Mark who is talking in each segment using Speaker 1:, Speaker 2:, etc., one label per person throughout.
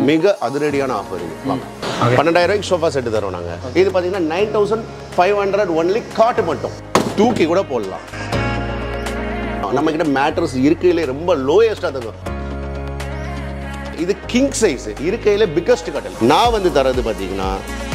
Speaker 1: மிக அதிரடியான ஆஃபர் இது வாங்க பன்னெண்டாயிரம் ரூபாய்க்கு சோஃபா செட்டு தரோம் நாங்க இது பார்த்தீங்கன்னா nine thousand five hundred only cot மட்டும் தூக்கி கூட போடலாம் நம்ம கிட்ட மேட்ரஸ் இருக்கையிலே ரொம்ப லோயஸ்ட்டாக தரும் இது கிங் சைஸ் இருக்கையில பிக்கஸ்ட் கட்டல் நான் வந்து தரது பார்த்தீங்கன்னா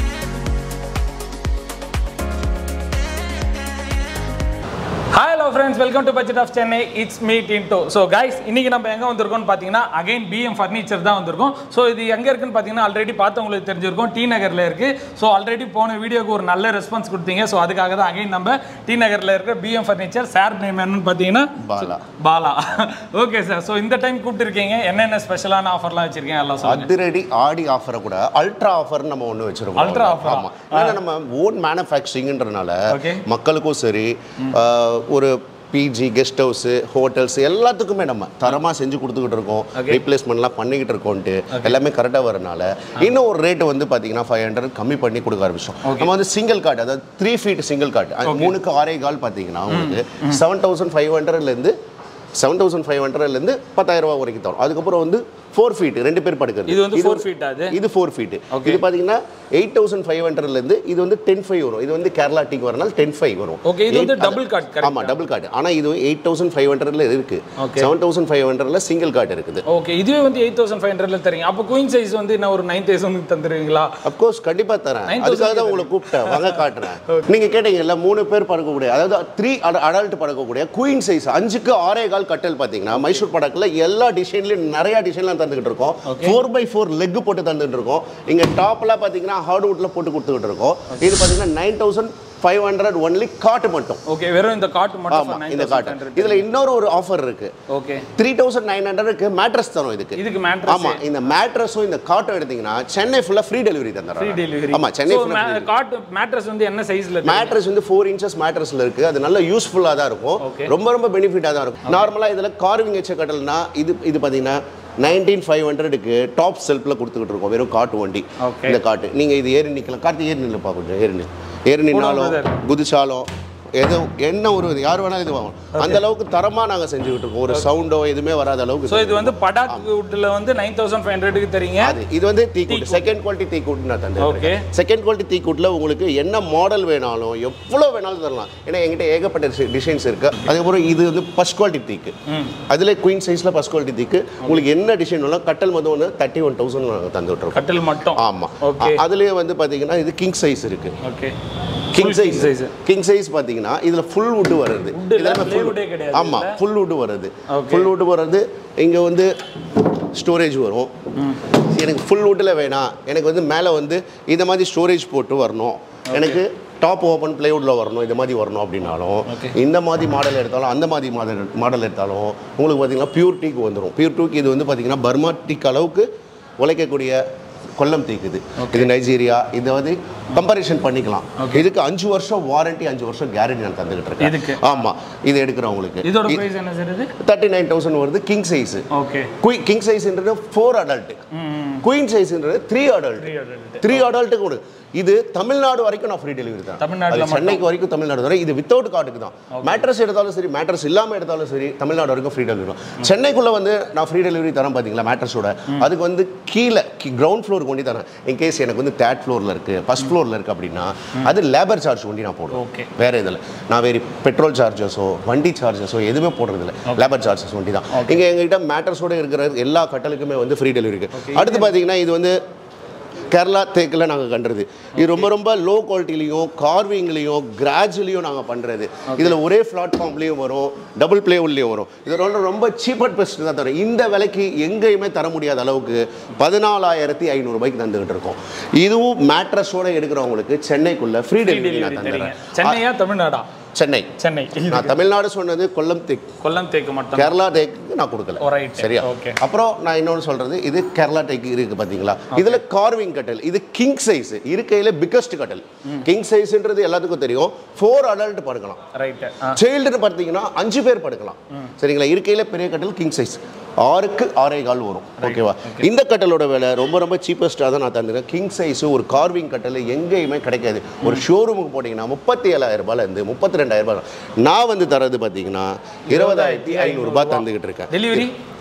Speaker 2: hi hello friends welcome to budget of Chennai it's me Tinto so guys இன்னைக்கு நம்ம எங்கே வந்திருக்கோம்னு பார்த்தீங்கன்னா அகைன் பிஎம் ஃபர்னிச்சர் தான் வந்திருக்கோம் ஸோ இது எங்கே இருக்குன்னு பார்த்தீங்கன்னா ஆல்ரெடி பார்த்தவங்களுக்கு தெரிஞ்சிருக்கும் டி நகரில் இருக்குது ஸோ ஆல்ரெடி போன வீடியோக்கு ஒரு நல்ல ரெஸ்பான்ஸ் கொடுத்தீங்க ஸோ அதுக்காக தான் அகைன் நம்ம டி நகரில் இருக்கிற பிஎம் ஃபர்னிச்சர் சார் நேம் என்னன்னு பார்த்தீங்கன்னா
Speaker 1: Bala
Speaker 2: Bala okay sir so இந்த டைம் கூப்பிட்டுருக்கீங்க என்னென்ன ஸ்பெஷலான ஆஃபர்லாம் வச்சிருக்கீங்க எல்லாம் சொல்லுங்க
Speaker 1: அதிரடி ஆடி ஆஃபரை கூட அல்ட்ரா ஆஃபர் நம்ம ஒன்று வச்சிருக்கோம்
Speaker 2: Ultra offer ஆ?
Speaker 1: ஆமா ஏன்னா நம்ம ஓன் மேனுஃபேக்சரிங்ன்றனால
Speaker 2: Okay.
Speaker 1: மக்களுக்கும் சரி ஆஹ், ஒரு பிஜி கெஸ்ட் ஹவுஸ் ஹோட்டல்ஸ் எல்லாத்துக்குமே நம்ம தரமா செஞ்சு கொடுத்துக்கிட்டு இருக்கோம்
Speaker 2: Okay.
Speaker 1: ரீப்ளேஸ்மெண்ட்லாம் பண்ணிக்கிட்டு இருக்கோம்ட்டு எல்லாமே கரெக்டாக வரனால இன்னும் ஒரு ரேட்டு வந்து பார்த்தீங்கன்னா ஃபைவ் ஹண்ட்ரட் கம்மி பண்ணி கொடுக்க ஆரம்பிச்சோம் நம்ம வந்து சிங்கிள் கார்டு அதாவது த்ரீ ஃபீட் சிங்கிள் கார்டு மூணுக்கு ஆறே கால் பார்த்தீங்கன்னா உங்களுக்கு செவன் தௌசண்ட் ஃபைவ் ஹண்ட்ரட்லேருந்து செவன் தௌசண்ட் ஃபைவ் ஹண்ட்ரட்லேருந்து பத்தாயிரம் ரூபாய் வரைக்கும் தரும் அதுக்கப்புறம் வந்து ஃபோர் ஃபீட் ரெண்டு பேர் படுக்கிறது
Speaker 2: இது வந்து ஃபோர் ஃபீட் அது
Speaker 1: இது ஃபோர் ஃபீட்
Speaker 2: Okay.
Speaker 1: இது பார்த்தீங்கன்னா எயிட் தௌசண்ட் ஃபைவ் ஹண்ட்ரட்லேருந்து இது வந்து டென் ஃபைவ் வரும் இது வந்து கேரளா டீக்கு வரனால டென் ஃபைவ் வரும்
Speaker 2: Okay, இது வந்து
Speaker 1: Eight-
Speaker 2: double card, correct
Speaker 1: ஆமா டபுள் கார்டு ஆனா இது எயிட் தௌசண்ட் ஃபைவ் ஹண்ட்ரட்ல இருக்கு
Speaker 2: Okay.
Speaker 1: செவன் தௌசண்ட் ஃபைவ் ஹண்ட்ரட்ல சிங்கிள் கார்டு இருக்குது
Speaker 2: ஓகே இதுவே வந்து எயிட் தௌசண்ட் ஃபைவ் ஹண்ட்ரட்ல தரீங்க அப்போ குயின் சைஸ் வந்து என்ன ஒரு நைன் தௌசண்ட் தந்துருவீங்களா
Speaker 1: அப்கோர்ஸ் கண்டிப்பா தரேன்
Speaker 2: 9,000
Speaker 1: அதுக்காக தான் உங்களை கூப்பிட்டேன் வாங்க காட்டுறேன் நீங்க கேட்டீங்கல்ல மூணு பேர் படுக்கக்கூடிய அதாவது த்ரீ அடல்ட் படுக்கக்கூடிய குயின் சைஸ் அஞ்சுக்கு ஆறே கால் கட்டல் பார்த்தீங்கன்னா மைசூர் படக்குல எல்லா டிசைன்லயும் நிறைய டிசைன்லாம் தந்துகிட்டு இருக்கோம் ஃபோர் பை ஃபோர் லெக் போட்டு தந்துட்டு இருக்கோம் இங்க டாப்லாம் பார்த்தீங்கன்னா ஹார்ட்வுட்ல போட்டு கொடுத்துக்கிட்டு இருக்கோம் இது பார்த்தீங்கன்னா nine thousand five hundred only cot மட்டும்
Speaker 2: ஓகே வெறும் இந்த காட்டு மட்டும்
Speaker 1: ஆமா இந்த காட்டு இதுல இன்னொரு ஒரு ஆஃபர் இருக்கு
Speaker 2: ஓகே
Speaker 1: த்ரீ தௌசண்ட் நைன் ஹண்ட்ரட்க்கு மேட்ரஸ் தரும் இதுக்கு
Speaker 2: இதுக்கு மேட்ரஸ்
Speaker 1: ஆமா இந்த மேட்ரஸும் இந்த காட்டும் எடுத்தீங்கன்னா சென்னை ஃபுல்லா ஃப்ரீ டெலிவரி
Speaker 2: ஃப்ரீ
Speaker 1: தந்துடுறாங்க
Speaker 2: டெலிவரி
Speaker 1: ஆமா சென்னை
Speaker 2: ஸோ காட்டு மேட்ரஸ் வந்து என்ன சைஸ்ல
Speaker 1: மேட்ரஸ் வந்து ஃபோர் இன்ச்சஸ் மேட்ரஸ்ல இருக்கு அது நல்ல யூஸ்ஃபுல்லா தான் இருக்கும்
Speaker 2: Okay.
Speaker 1: ரொம்ப ரொம்ப பெனிஃபிட்டா தான் இருக்கும் நார்மலா இதுல கார்விங் வச்ச கட்டல்னா இது இது பாத்தீங்கன்னா நைன்டீன் ஃபைவ் ஹண்ட்ரடுக்கு டாப் செல்ஃபில் கொடுத்துக்கிட்டு இருக்கோம் வெறும் காட்டு வண்டி
Speaker 2: Okay.
Speaker 1: இந்த காட்டு நீங்க இது ஏறி நிக்கலாம் கார்த்தி ஏறி நில்லுப்பா கொஞ்சம் ஏறி நில்லு ஏறி நின்னாலும்
Speaker 2: brother.
Speaker 1: குதிச்சாலும் எது என்ன ஒரு இது யார் வேணாலும் இது வாங்கணும் அந்த அளவுக்கு தரமா நாங்க செஞ்சுக்கிட்டு இருக்கோம் ஒரு சவுண்டோ எதுவுமே வராத அளவுக்கு
Speaker 2: ஸோ இது வந்து படாக் வுட்ல வந்து நைன் தௌசண்ட் ஃபைவ் ஹண்ட்ரடுக்கு தரீங்க
Speaker 1: அது இது வந்து தீக்கூட்டு செகண்ட் குவாலிட்டி தீக்கூட்டு நான்
Speaker 2: Okay.
Speaker 1: தந்துருக்கேன் செகண்ட் குவாலிட்டி தீக்கூட்டில் உங்களுக்கு என்ன மாடல் வேணாலும் எவ்வளோ வேணாலும் தரலாம் ஏன்னா எங்கிட்ட ஏகப்பட்ட டிசைன்ஸ் இருக்கு அதுக்கப்புறம் இது வந்து ஃபர்ஸ்ட் குவாலிட்டி தீக்கு அதில் குயின் சைஸில் ஃபர்ஸ்ட் குவாலிட்டி தீக்கு உங்களுக்கு என்ன டிசைன் வேணாலும் கட்டல் மொத்தம் வந்து தேர்ட்டி ஒன் தௌசண்ட் நாங்கள் தந்துவிட்ருக்கோம்
Speaker 2: கட்டில் மட்டும்
Speaker 1: ஆமாம்
Speaker 2: Okay.
Speaker 1: அதுலேயே வந்து பார்த்தீங்கன்னா இது கிங் சைஸ் இருக்கு
Speaker 2: okay
Speaker 1: king
Speaker 2: Full king
Speaker 1: size
Speaker 2: size.
Speaker 1: King size பார்த்தீங்கன்னா இதில் ஃபுல் வுட் வருது
Speaker 2: Wood இல்ல,
Speaker 1: இதெல்லாமே full-
Speaker 2: plywood ஏ கிடையாது
Speaker 1: ஆமா ஃபுல் வுட் வருது
Speaker 2: Okay.
Speaker 1: ஃபுல் வுட் வருது இங்கே வந்து ஸ்டோரேஜ் வரும் எனக்கு ஃபுல் வுட்டில் வேணாம் எனக்கு வந்து மேலே வந்து இந்த மாதிரி ஸ்டோரேஜ் போட்டு வரணும் எனக்கு டாப் ஓப்பன் பிளேவுட்டில் வரணும் இந்த மாதிரி வரணும் அப்படின்னாலும்
Speaker 2: Okay.
Speaker 1: இந்த மாதிரி மாடல் எடுத்தாலும் அந்த மாதிரி மாடல் மாடல் எடுத்தாலும் உங்களுக்கு பார்த்தீங்கன்னா பியூர் டீக்கு வந்துடும் பியூர் டீக்கு இது வந்து பார்த்தீங்கன்னா பர்மா டீக் அளவுக்கு உழைக்கக்கூடிய கொல்லம் தீக்குது இது நைஜீரியா இது வந்து கம்பேரிஷன் பண்ணிக்கலாம் இதுக்கு அஞ்சு வருஷம் வாரண்டி அஞ்சு வருஷம் கேரண்டி நான் தந்துகிட்டு
Speaker 2: இதுக்கு?
Speaker 1: இருக்கேன் ஆமா இது எடுக்கிறவங்களுக்கு
Speaker 2: இதோட பிரைஸ் என்ன சார் இது
Speaker 1: தேர்ட்டி நைன் தௌசண்ட் வருது கிங் சைஸ்
Speaker 2: ஓகே
Speaker 1: குய் கிங் சைஸ்ன்றது ஃபோர் அடல்ட் குயின் சைஸ்ன்றது த்ரீ அடல்ட்
Speaker 2: adult.
Speaker 1: த்ரீ அடல்ட்டுக்கு கொடு இது தமிழ்நாடு வரைக்கும் நான் ஃப்ரீ டெலிவரி தான்
Speaker 2: தமிழ்நாட்டுல
Speaker 1: அது சென்னைக்கு வரைக்கும் தமிழ்நாடு வரை இது வித்தவுட் கார்டுக்கு தான் மேட்ரஸ் எடுத்தாலும் சரி மேட்ரஸ் இல்லாம எடுத்தாலும் சரி தமிழ்நாடு வரைக்கும் ஃப்ரீ டெலிவரி தான் சென்னைக்குள்ள வந்து நான் ஃப்ரீ டெலிவரி தரேன் பாத்தீங்களா மேட்ரஸோட அதுக்கு வந்து கீழே கிரவுண்ட் ஃப்ளோர் கொண்டு தரேன் இன் கேஸ் எனக்கு வந்து தேர்ட் ஃப்ளோர்ல இருக்கு ஃபர்ஸ்ட் ஃப்ளோர்ல இருக்கு அப்படின்னா அது லேபர் சார்ஜ் கொண்டு நான் போடுவேன்
Speaker 2: Okay.
Speaker 1: வேற இதில் நான் வேறு பெட்ரோல் சார்ஜஸோ வண்டி சார்ஜஸோ எதுவுமே போடுறது இல்லை லேபர் சார்ஜஸ் வண்டி தான் இங்கே எங்ககிட்ட மேட்டர்ஸோட இருக்கிற எல்லா கட்டலுக்குமே வந்து ஃப்ரீ டெலிவரி இருக்கு அடுத்து பார்த்தீங்கன்னா இது வந்து கேரளா தேக்கில் நாங்கள் கண்டுறது இது ரொம்ப ரொம்ப லோ குவாலிட்டிலையும் கார்விங்லேயும் கிராஜுவலியும் நாங்கள் பண்ணுறது இதில் ஒரே பிளாட்ஃபார்ம்லேயும் வரும் டபுள் பிளேவுல்லையும் வரும் இது ரொம்ப ரொம்ப சீப் அண்ட் பெஸ்ட் தான் தரும் இந்த விலைக்கு எங்கேயுமே தர முடியாத அளவுக்கு பதினாலாயிரத்தி ஐநூறுபாய்க்கு தந்துகிட்டு இருக்கோம் இதுவும் மேட்ரஸோட எடுக்கிறவங்களுக்கு சென்னைக்குள்ள ஃப்ரீ டெலிவரி நான்
Speaker 2: டெலிவரி தரீங்க
Speaker 1: தந்துடுறேன்
Speaker 2: சென்னையா தமிழ்நாடா
Speaker 1: சென்னை
Speaker 2: சென்னை
Speaker 1: நான் தமிழ்நாடு சொன்னது கொல்லம் தேக்
Speaker 2: கொல்லம் தேக்கு மட்டும்
Speaker 1: கேரளா டேக்கு நான் கொடுக்கல
Speaker 2: Oh, right.
Speaker 1: சரியா
Speaker 2: Okay.
Speaker 1: அப்புறம் நான் இன்னொன்னு சொல்றது இது கேரளா டேக் இருக்கு பாத்தீங்களா இதுல கார்விங் கட்டல் இது கிங் சைஸ் இருக்கையில பிக்கஸ்ட் கட்டல் கிங் சைஸ்ன்றது எல்லாத்துக்கும் தெரியும் ஃபோர் அடல்ட் படுக்கலாம்
Speaker 2: ரைட்டு
Speaker 1: சைல்டுன்னு பார்த்தீங்கன்னா அஞ்சு பேர் படுக்கலாம் சரிங்களா இருக்கையில பெரிய கட்டல் கிங் சைஸ் ஆறுக்கு ஆறே கால் வரும் ஓகேவா இந்த கட்டலோட விலை ரொம்ப ரொம்ப சீப்பஸ்ட்டாக தான் நான் தந்துருக்கேன் கிங் சைஸ் ஒரு கார்விங் கட்டல் எங்கேயுமே கிடைக்காது ஒரு ஷோரூமுக்கு போட்டிங்கன்னா முப்பத்தி ஏழாயிரம் ரூபாயிலேருந்து முப்பத்தி ரெண்டாயிரம் ரூபாய் நான் வந்து தரது பார்த்தீங்கன்னா இருபதாயிரத்தி ஐநூறுரூபா தந்துக்கிட்டு இருக்கேன்
Speaker 2: டெலிவரி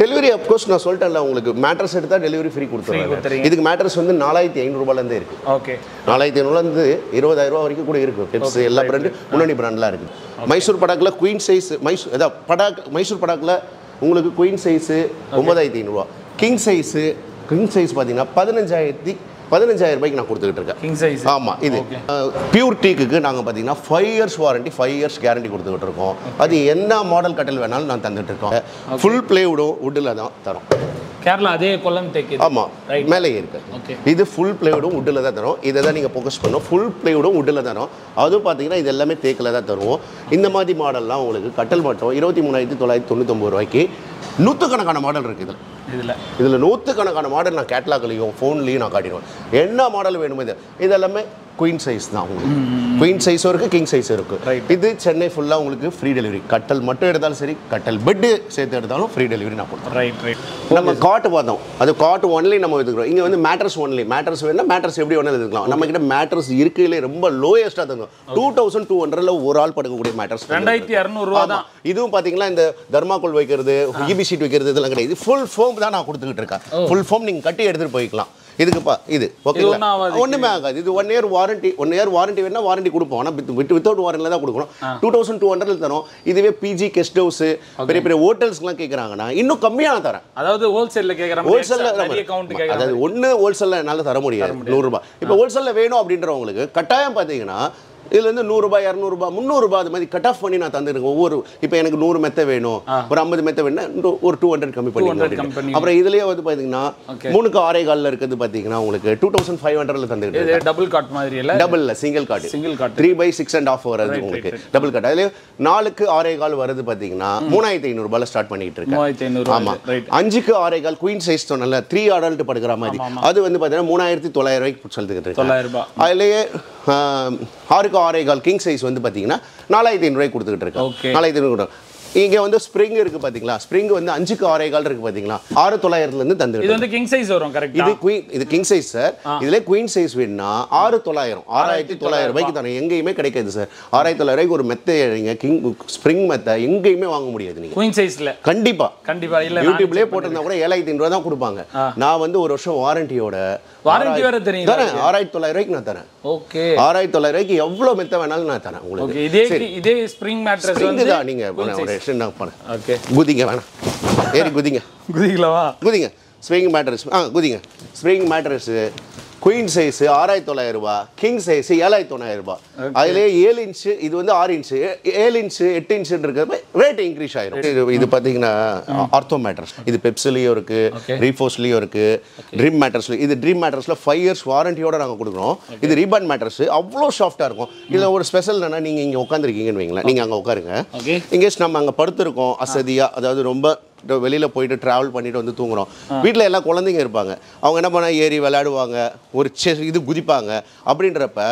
Speaker 1: டெலிவரி அப்கோர்ஸ் நான் சொல்லிட்டேன்ல உங்களுக்கு மேட்ரஸ் எடுத்தால் டெலிவரி ஃப்ரீ கொடுத்துருவாங்க
Speaker 2: கொடுத்துறீங்க.
Speaker 1: இதுக்கு மேட்ரஸ் வந்து நாலாயிரத்தி ஐநூறுரூபாலேருந்தே இருக்குது
Speaker 2: ஓகே
Speaker 1: நாலாயிரத்தி ஐநூறுலேருந்து இருபதாயிரம் ரூபா வரைக்கும் கூட இருக்குது டிப்ஸ் எல்லா பிராண்டு முன்னணி பிராண்ட்லாம் இருக்குது மைசூர் படாக்கில் குயின் சைஸ் மைசூர் அதான் படாக் மைசூர் படாக்கில் உங்களுக்கு குயின் சைஸு ஒன்பதாயிரத்தி ஐநூறுரூவா கிங் சைஸு கிங் சைஸ் பார்த்தீங்கன்னா பதினஞ்சாயிரத்தி பதினஞ்சாயிரம் ரூபாய்க்கு நான் கொடுத்துக்கிட்டு இருக்கேன்
Speaker 2: கிங் சைஸ்
Speaker 1: ஆமாம் இது பியூர் டீக்குக்கு நாங்கள் பார்த்தீங்கன்னா five years warranty five years guarantee கொடுத்துக்கிட்டு இருக்கோம் அது என்ன மாடல் கட்டல் வேணாலும் நான் தந்துட்டு இருக்கோம் ஃபுல் பிளேவுடும் வுட்டில் தான் தரோம்
Speaker 2: கேரளா அதே கொல்லம் தேக்கு
Speaker 1: ஆமாம்
Speaker 2: Right.
Speaker 1: மேலே இருக்கு
Speaker 2: ஓகே
Speaker 1: இது ஃபுல் பிளேவுடும் வுட்டில் தான் தரும் இதை தான் நீங்கள் ஃபோக்கஸ் பண்ணணும் ஃபுல் பிளேவுடும் வுட்டில் தரும் அதுவும் பார்த்தீங்கன்னா இது எல்லாமே தேக்கில் தான் தருவோம் இந்த மாதிரி மாடல்லாம் உங்களுக்கு கட்டல் மட்டும் இருபத்தி மூணாயிரத்தி தொள்ளாயிரத்தி தொண்ணூத்தொம்பது ரூபாய்க்கு நூற்றுக்கணக்கான மாடல் இருக்குது இதில்
Speaker 2: இதில்
Speaker 1: இதில் நூற்றுக்கணக்கான மாடல் நான் கேட்லாக்லையும் ஃபோன்லேயும் நான் காட்டிடுவேன் என்ன மாடல் வேணுமோ இது இது எல்லாமே குயின் சைஸ் தான் உங்களுக்கு குயின் சைஸும் இருக்குது கிங் சைஸும் இருக்குது
Speaker 2: Right.
Speaker 1: இது சென்னை ஃபுல்லாக உங்களுக்கு ஃப்ரீ டெலிவரி கட்டல் மட்டும் எடுத்தாலும் சரி கட்டல் பெட்டு சேர்த்து எடுத்தாலும் ஃப்ரீ டெலிவரி நான் கொடுத்துருவேன்
Speaker 2: ரைட் ரைட்
Speaker 1: நம்ம காட்டு பார்த்தோம் அது காட்டு ஒன்லி நம்ம எடுத்துக்கிறோம் இங்கே வந்து மேட்ரஸ் ஒன்லி மேட்ரஸ் வேணா மேட்ரஸ் எப்படி வேணாலும் எடுத்துக்கலாம் நம்ம கிட்ட மேட்ரஸ் இருக்கையிலே ரொம்ப லோயஸ்ட்டாக தந்தோம் டூ தௌசண்ட் டூ ஹண்ட்ரட்ல ஒரு ஆள் படுக்கக்கூடிய மேட்ரஸ்
Speaker 2: ரெண்டாயிரத்தி இரநூறுவா தான்
Speaker 1: இதுவும் பாத்தீங்கன்னா இந்த தர்மாக்கோல் வைக்கிறது இபி சீட் வைக்கிறது இதெல்லாம் கிடையாது இது ஃபுல் ஃபோம் தான் நான் கொடுத்துக்கிட்டு இருக்கேன் ஃபுல் ஃபோம் நீங்க கட்டி எடுத்துட்டு போய்க்கலாம் இதுக்குப்பா இது
Speaker 2: ஒண்ணும்
Speaker 1: ஓகேங்களா
Speaker 2: ஆகாது.
Speaker 1: ஒண்ணுமே ஆகாது இது one year warranty one year warranty வேணா வாரண்டி கொடுப்போம் ஆனால் வித் வித்தவுட் வாரண்டியில் தான் கொடுக்கணும் டூ தௌசண்ட் டூ ஹண்ட்ரட்ல தரோம் இதுவே பிஜி கெஸ்ட் ஹவுஸ் பெரிய பெரிய ஹோட்டல்ஸ்க்குலாம் கேட்குறாங்கன்னா இன்னும் கம்மியாக நான் தரேன்
Speaker 2: அதாவது ஹோல்சேல்ல கேக்குற
Speaker 1: ஹோல்சேல்ல
Speaker 2: நிறைய கவுண்ட் கேக்குற
Speaker 1: அதாவது ஒன்று ஹோல்சேல்ல என்னால் தர முடியாது நூறுரூபா இப்போ ஹோல்சேல்ல வேணும் அப்படின்றவங்களுக்கு கட்டாயம் பார்த்தீங்கன்னா இதுல இருந்து நூறுரூபா இரநூறுபா முந்நூறுபா அது மாதிரி கட் ஆஃப் பண்ணி நான் தந்துருக்கேன் ஒவ்வொரு இப்போ எனக்கு நூறு மெத்த வேணும் ஒரு ஐம்பது மெத்த வேணும்னா இன்னும் ஒரு டூ ஹண்ட்ரட் கம்மி பண்ணி
Speaker 2: 200 கம்மி பண்ணி.
Speaker 1: அப்புறம் இதுலயே வந்து பார்த்தீங்கன்னா மூணுக்கு ஆறே காலில் இருக்கிறது பார்த்தீங்கன்னா உங்களுக்கு டூ தௌசண்ட் ஃபைவ் ஹண்ட்ரட்ல தந்துட்டு
Speaker 2: இது டபுள் காட் மாதிரி இல்ல
Speaker 1: double single card
Speaker 2: single cot
Speaker 1: three by six and half வருது உங்களுக்கு டபுள் கார்டு அதுல நாலுக்கு ஆறே கால் வருது பார்த்தீங்கன்னா மூணாயிரத்தி ஐநூறுபால ஸ்டார்ட் பண்ணிட்டு இருக்கேன்
Speaker 2: மூவாயிரத்தி ஐநூறு
Speaker 1: ஆமா
Speaker 2: ரைட்
Speaker 1: அஞ்சுக்கு ஆறே கால் குயின் சைஸ் சொன்னல த்ரீ அடல்ட் படுக்கிற மாதிரி அது வந்து பார்த்தீங்கன்னா மூணாயிரத்தி தொள்ளாயிரம் ரூபாய்க்கு சொல்லிட்டு இருக்கேன்
Speaker 2: தொள்ளாயிரம் ரூபாய்
Speaker 1: அதுலேயே ஆம், ஆறுக்கு ஆறே கால் கிங் சைஸ் வந்து பார்த்தீங்கன்னா நாலாயிரத்தி ஐநூறுரூவாய்க்கு கொடுத்துக்கிட்டு இருக்கேன்
Speaker 2: Okay.
Speaker 1: நாலாயிரத்தி ஐநூறு இங்கே வந்து ஸ்ப்ரிங் இருக்கு பார்த்தீங்களா ஸ்ப்ரிங் வந்து அஞ்சுக்கு ஆறே கால் இருக்கு பார்த்தீங்களா ஆறு தொள்ளாயிரத்துலேருந்து தந்துட்டு
Speaker 2: இது வந்து கிங் சைஸ் வரும் கரெக்டா
Speaker 1: இது குயின் இது கிங் சைஸ் சார் இதுல குயின் சைஸ் வேணும்னா ஆறு தொள்ளாயிரம் ஆறாயிரத்தி தொள்ளாயிரம் ரூபாய்க்கு தரேன் எங்கேயுமே கிடைக்காது சார் ஆறாயிரத்தி தொள்ளாயிரம் ரூபாய்க்கு ஒரு மெத்தை நீங்க கிங் ஸ்ப்ரிங் மெத்தை எங்கேயுமே வாங்க முடியாது நீங்க
Speaker 2: குயின் சைஸ்ல
Speaker 1: கண்டிப்பா
Speaker 2: கண்டிப்பா இல்ல
Speaker 1: யூடியூப்லயே போட்டிருந்தா கூட ஏழாயிரத்தி ஐநூறு தான் கொடுப்பாங்க நான் வந்து ஒரு வருஷம் வாரண்டியோட
Speaker 2: வாரண்டி வேற தெரியும்
Speaker 1: தரேன் ஆறாயிரத்தி தொள்ளாயிரம் ரூபாய்க்கு நான் தரேன்
Speaker 2: ஓகே
Speaker 1: ஆறாயிரத்தி தொள்ளாயிரம் ரூபாய்க்கு எவ்வளவு மெத்த வேணாலும் நான் தரேன் உங்களுக்கு
Speaker 2: ஓகே இதே இதே ஸ்ப்ரிங் மேட்ரஸ்
Speaker 1: ஸ்ப்ரிங்
Speaker 2: வந்து
Speaker 1: தான் நீங்க ஒரு எக்ஸ்டெண்ட் பண்ண
Speaker 2: ஓகே
Speaker 1: குதிங்க வேணாம் ஏறி குதிங்க
Speaker 2: குதிக்கலவா
Speaker 1: குதிங்க ஸ்ப்ரிங் மேட்ரஸ் ஆ குதிங்க ஸ்ப்ரிங் மேட்ரஸு குயின் சைஸு ஆறாயிரத்தி தொள்ளாயிரம் ரூபாய் கிங் சைஸு ஏழாயிரத்தி தொள்ளாயிரம் ரூபாய் அதுலேயே ஏழு இன்ச்சு இது வந்து ஆறு இன்ச்சு ஏ- ஏழு இன்ச்சு எட்டு இன்ச்சுன்னு இருக்கிறப்ப ரேட் இன்க்ரீஸ் ஆயிரும் இது இது பார்த்தீங்கன்னா ஆர்த்தோ மேட்ரஸ் இது பெப்சிலையும் இருக்கு ரீஃபோஸ்லையும் இருக்கு ட்ரீம் மேட்ரஸ்ல இது ட்ரீம் மேட்ரஸ்ல ஃபைவ் இயர்ஸ் வாரண்டியோட நாங்கள் கொடுக்குறோம் இது ரீபான் மேட்ரஸ் அவ்வளோ சாஃப்டாக இருக்கும் இதில் ஒரு ஸ்பெஷல் என்னன்னா நீங்கள் இங்கே உட்காந்துருக்கீங்கன்னு வைங்களேன் நீங்கள் அங்கே உட்காருங்க
Speaker 2: ஓகே
Speaker 1: இங்கேஸ் நம்ம அங்கே படுத்திருக்கோம் அசதியாக அதாவது ரொம்ப வெளியில் போயிட்டு ட்ராவல் பண்ணிட்டு வந்து தூங்குறோம் வீட்டில் எல்லாம் குழந்தைங்க இருப்பாங்க அவங்க என்ன பண்ணா ஏறி விளையாடுவாங்க ஒரு செ இது குதிப்பாங்க அப்படின்றப்ப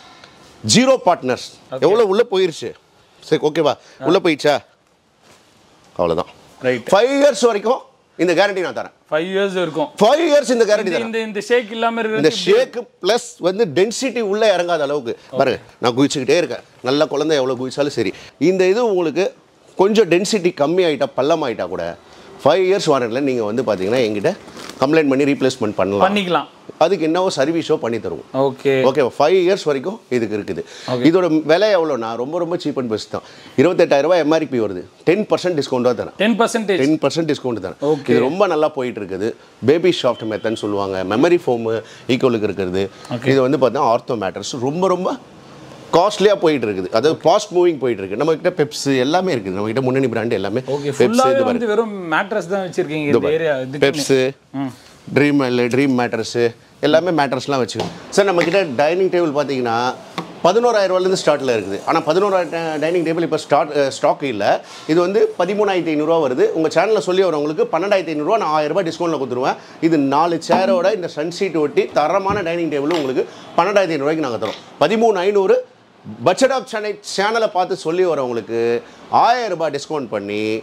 Speaker 1: ஜீரோ பார்ட்னர்ஸ் எவ்வளோ உள்ளே போயிருச்சு சரி ஓகேவா உள்ளே போயிடுச்சா அவ்வளோதான்
Speaker 2: ரைட்
Speaker 1: ஃபைவ் இயர்ஸ் வரைக்கும் இந்த கேரண்டி நான் தரேன்
Speaker 2: ஃபைவ் இயர்ஸ் இருக்கும்
Speaker 1: ஃபைவ் இயர்ஸ் இந்த கேரண்டி
Speaker 2: இந்த-
Speaker 1: தரேன்
Speaker 2: இந்த இந்த ஷேக் இல்லாம
Speaker 1: இந்த
Speaker 2: இருக்கிறது
Speaker 1: ஷேக் ப்ளஸ் வந்து டென்சிட்டி உள்ளே இறங்காத அளவுக்கு பாருங்க நான் குதிச்சுக்கிட்டே இருக்கேன் நல்ல குழந்தை எவ்வளோ குதிச்சாலும் சரி இந்த இது உங்களுக்கு கொஞ்சம் டென்சிட்டி கம்மி ஆகிட்டா பள்ளம் ஆகிட்டா கூட ஃபைவ் இயர்ஸ் வாரண்டில் நீங்கள் வந்து பார்த்தீங்கன்னா எங்கிட்ட கம்ப்ளைண்ட் பண்ணி ரீப்ளேஸ்மெண்ட் பண்ணலாம்
Speaker 2: பண்ணிக்கலாம்
Speaker 1: அதுக்கு என்னவோ சர்வீஸோ பண்ணி தருவோம்
Speaker 2: ஓகே
Speaker 1: ஓகே ஃபைவ் இயர்ஸ் வரைக்கும் இதுக்கு இருக்குது இதோட விலை எவ்வளோனா ரொம்ப ரொம்ப சீப் அண்ட் பெஸ்ட் தான் இருபத்தெட்டாயிரம் ரூபாய் எம்ஆர்பி வருது டென் பர்சன்ட் டிஸ்கவுண்ட்டாக தரேன்
Speaker 2: ten percentage
Speaker 1: ten percent discount தரேன்
Speaker 2: Okay.
Speaker 1: இது ரொம்ப நல்லா போயிட்டு இருக்குது பேபி ஷாஃப்ட் மெத்தட்னு சொல்லுவாங்க மெமரி ஃபோமு ஈக்குவலுக்கு இருக்கிறது இது வந்து பார்த்தா ஆர்த்தோ மேட்டர்ஸ் ரொம்ப ரொம்ப காஸ்ட்லியாக போயிட்டு இருக்குது அதாவது ஃபாஸ்ட் மூவிங் போயிட்டு இருக்கு நம்ம கிட்ட பெப்ஸ் எல்லாமே இருக்குது நம்ம கிட்ட முன்னணி பிராண்ட் எல்லாமே
Speaker 2: ஓகே
Speaker 1: பெப்ஸ்
Speaker 2: ஃபுல்லாவே
Speaker 1: இது
Speaker 2: வந்து வெறும் மேட்ரஸ் தான் வச்சிருக்கீங்க இந்த ஏரியா இதுக்கு
Speaker 1: பெப்ஸு ட்ரீம் ட்ரீம் மேட்ரஸு எல்லாமே மேட்ரஸ்லாம் வச்சுக்கோங்க சார் நம்ம கிட்ட டைனிங் டேபிள் பார்த்தீங்கன்னா பதினோராயிரம் ரூபாயிலேருந்து ஸ்டார்ட்டில் இருக்குது ஆனால் பதினோராயிரம் டைனிங் டேபிள் இப்போ ஸ்டார்ட் ஸ்டாக் இல்லை இது வந்து பதிமூணாயிரத்தி ஐநூறுரூவா வருது உங்கள் சேனலில் சொல்லி வரவங்களுக்கு பன்னெண்டாயிரத்தி ஐநூறுரூவா நான் ஆயிரம் ரூபாய் டிஸ்கவுண்ட்டில் கொடுத்துருவேன் இது நாலு சேரோட இந்த சன் சீட் ஒட்டி தரமான டைனிங் டேபிள் உங்களுக்கு பன்னெண்டாயிரத்தி ஐநூறுரூவாய்க்கு நாங்கள் தரோம் பதிமூணு ஐநூறு பட்ஜெட் ஆஃப் சென்னை சேனலை பார்த்து சொல்லி வரவங்களுக்கு ஆயிரம் ரூபாய் டிஸ்கவுண்ட் பண்ணி